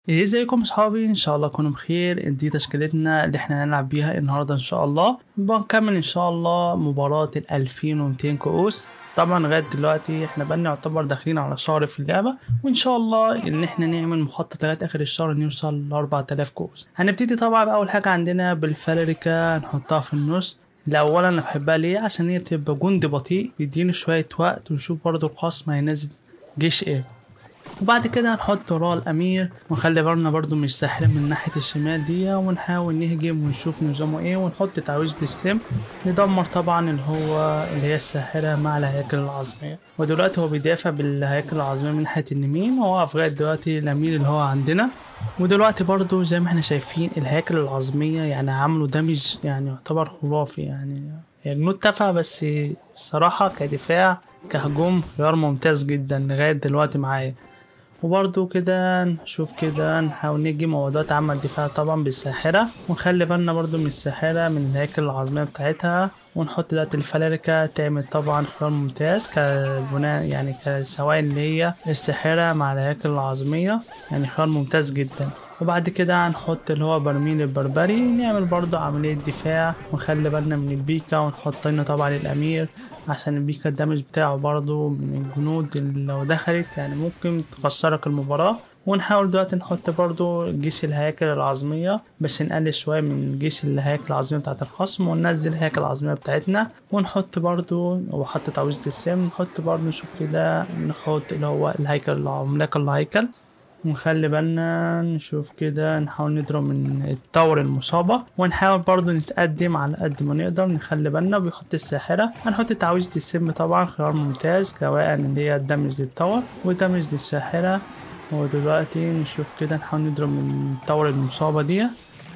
ازيكم اصحابي ان شاء الله تكونوا بخير دي تشكيلتنا اللي احنا هنلعب بيها النهارده ان شاء الله بنكمل ان شاء الله مباراة ال 2200 كؤوس طبعا لغايه دلوقتي احنا بقى يعتبر داخلين على شهر في اللعبه وان شاء الله ان احنا نعمل مخطط لغايه اخر الشهر نوصل ل 4000 كؤوس هنبتدي طبعا باول حاجه عندنا بالفالريكا نحطها في النص لا اولا انا بحبها ليه عشان هي بتبقى جندي بطيء بيديني شويه وقت ونشوف برضو الخصم هينزل جيش ايه وبعد كده هنحط وراه الامير ونخلي بالنا برضو من الساحره من ناحيه الشمال دي ونحاول نهجم ونشوف نظامه ايه ونحط تعويذه السم ندمر طبعا اللي هو اللي هي الساحره مع الهياكل العظميه ودلوقتي هو بيدافع بالهياكل العظميه من ناحيه اليمين وواقف لغايه دلوقتي الامير اللي هو عندنا ودلوقتي برضو زي ما احنا شايفين الهياكل العظميه يعني عملوا دمج يعني يعتبر خرافي يعني هي جنود تافهه بس الصراحه كدفاع كهجوم خيار ممتاز جدا لغايه دلوقتي معايا وبرضو كده نشوف كده نحاول نجي موضوعات عامة الدفاع طبعا بالساحرة ونخلي بالنا برضو من الساحرة من الهياكل العظمية بتاعتها ونحط دلوقتي الفلاركة تعمل طبعا خيار ممتاز كبناء يعني كسواء اللي هي الساحرة مع الهياكل العظمية يعني خيار ممتاز جدا وبعد كده هنحط اللي هو برميل البربري نعمل برضو عملية دفاع ونخلي بالنا من البيكا ونحط لنا طبعا الأمير عشان البيكا الدمج بتاعه برضو من الجنود اللي لو دخلت يعني ممكن تخسرك المباراة ونحاول دلوقتي نحط برضو جيش الهياكل العظمية بس نقلل شوية من جيش الهياكل العظمية بتاعت الخصم وننزل الهياكل العظمية بتاعتنا ونحط برضو وحط تعويذة السم نحط برضو نشوف كده نحط اللي هو الهيكل عملاق الهيكل ونخلي بالنا نشوف كده نحاول نضرب من الطور المصابة ونحاول برضو نتقدم على قد ما نقدر نخلي بالنا بيحط الساحرة هنحط تعويذة السم طبعا خيار ممتاز سواء اللي هي الدمج للطور ودمج للساحرة ودلوقتي نشوف كده نحاول نضرب من الطور المصابة دي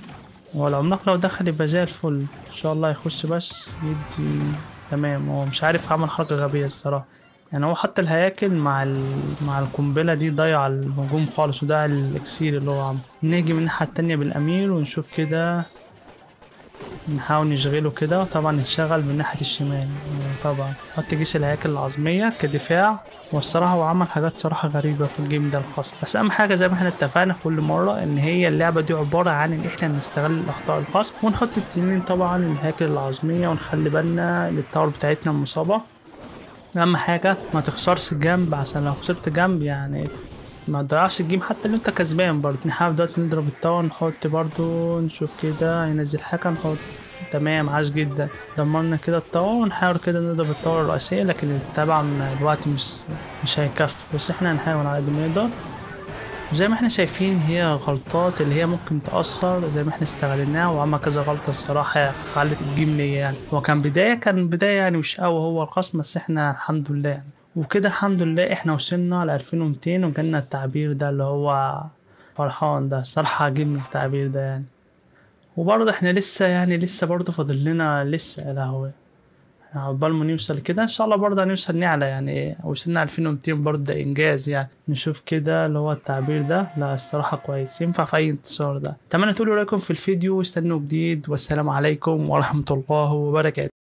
والعملاق لو دخل يبقى زي الفل ان شاء الله يخش بس يدي تمام هو مش عارف عمل حركة غبية الصراحة يعني هو حط الهياكل مع ال... مع القنبله دي ضيع الهجوم خالص وضيع الاكسير اللي هو عمله نيجي من الناحيه التانية بالامير ونشوف كده نحاول نشغله كده طبعا نشغل من ناحيه الشمال طبعا حط جيش الهياكل العظميه كدفاع والصراحه هو عمل حاجات صراحه غريبه في الجيم ده الخاص بس اهم حاجه زي ما احنا اتفقنا في كل مره ان هي اللعبه دي عباره عن ان احنا نستغل الاخطاء الخاص ونحط التنين طبعا الهياكل العظميه ونخلي بالنا للطور بتاعتنا المصابه اهم حاجه ما تخسرش جنب عشان لو خسرت جنب يعني ما تضيعش الجيم حتى اللي انت كسبان برضه نحاول دلوقتي نضرب التاور نحط برضه نشوف كده ينزل حاجه نحط تمام عاش جدا دمرنا كده التاور ونحاول كده نضرب التاور الرئيسية لكن طبعا الوقت مش مش هيكفي بس احنا هنحاول على قد ما نقدر زي ما احنا شايفين هي غلطات اللي هي ممكن تأثر زي ما احنا استغلناها وعمل كذا غلطة الصراحة خلت الجيم ليا يعني هو كان بداية كان بداية يعني مش قوي هو الخصم بس احنا الحمد لله يعني وكده الحمد لله احنا وصلنا ل 2200 وجالنا التعبير ده اللي هو فرحان ده الصراحة عجبني التعبير ده يعني وبرضه احنا لسه يعني لسه برضه فاضل لنا لسه يا لهوي عقبال ما نوصل كده ان شاء الله برضه هنوصل نعلى يعني وصلنا 2200 برضه ده انجاز يعني نشوف كده اللي هو التعبير ده لا الصراحه كويس ينفع في اي انتصار ده اتمنى تقولوا رايكم في الفيديو واستنوا جديد والسلام عليكم ورحمه الله وبركاته